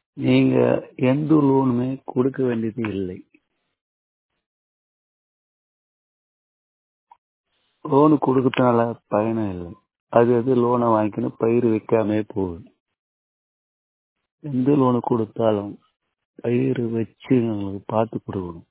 நீங்க எந்த லோனுமே கொடுக்க வேண்டியது இல்லை லோனு கொடுக்கறதுனால பயனும் இல்லை அது அது லோனை வாங்கிக்கணும் பயிர் வைக்காமே போகுது எந்த லோனு கொடுத்தாலும் பயிர் வச்சு நம்மளுக்கு பார்த்து கொடுக்கணும்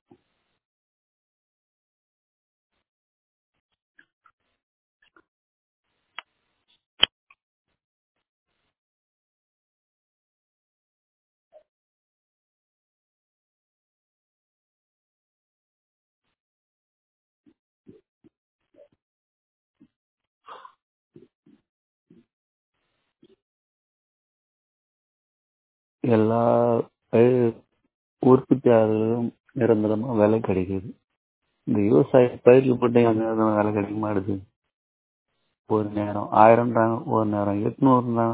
எல்லா பயிர் உற்பத்தியாளர்களும் நிரந்தரமா விலை கிடைக்குது இந்த விவசாய பயிருக்கு மட்டும் எங்க விலை கிடைக்க மாட்டுது ஒரு நேரம் ஆயிரம்ன்றாங்க ஒரு நேரம் எட்நூறுன்றாங்க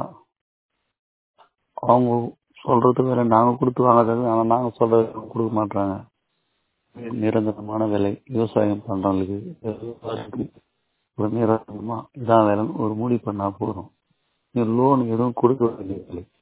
அவங்க சொல்றது வேற நாங்க கொடுத்து வாங்குறது ஆனா நாங்க சொல்றது கொடுக்க மாட்டாங்க நிரந்தரமான விலை விவசாயம் பண்றவங்களுக்கு ஒரு நிரந்தரமா இதான் வேலைன்னு ஒரு முடிவு பண்ணா போதும் லோன் எதுவும் கொடுக்க வேண்டியதில்லை